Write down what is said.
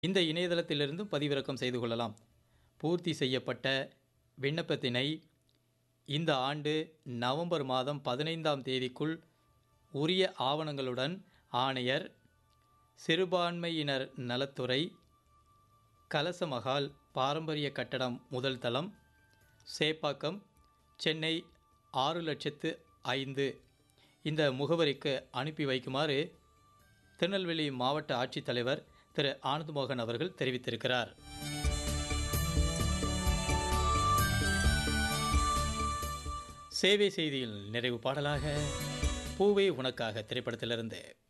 இந்த இணையதளத்திலிருந்தும் பதிவிறக்கம் செய்து கொள்ளலாம் பூர்த்தி செய்யப்பட்ட விண்ணப்பத்தினை இந்த ஆண்டு நவம்பர் மாதம் பதினைந்தாம் தேதிக்குள் உரிய ஆவணங்களுடன் ஆணையர் சிறுபான்மையினர் நலத்துறை கலசமகால் பாரம்பரிய கட்டடம் முதல் தளம் சேப்பாக்கம் சென்னை ஆறு லட்சத்து ஐந்து இந்த முகவரிக்கு அனுப்பி வைக்குமாறு திருநெல்வேலி மாவட்ட ஆட்சித்தலைவர் திரு ஆனந்த் மோகன் அவர்கள் தெரிவித்திருக்கிறார் சேவை செய்தியில் நிறைவு பாடலாக பூவே உனக்காக திரைப்படத்திலிருந்து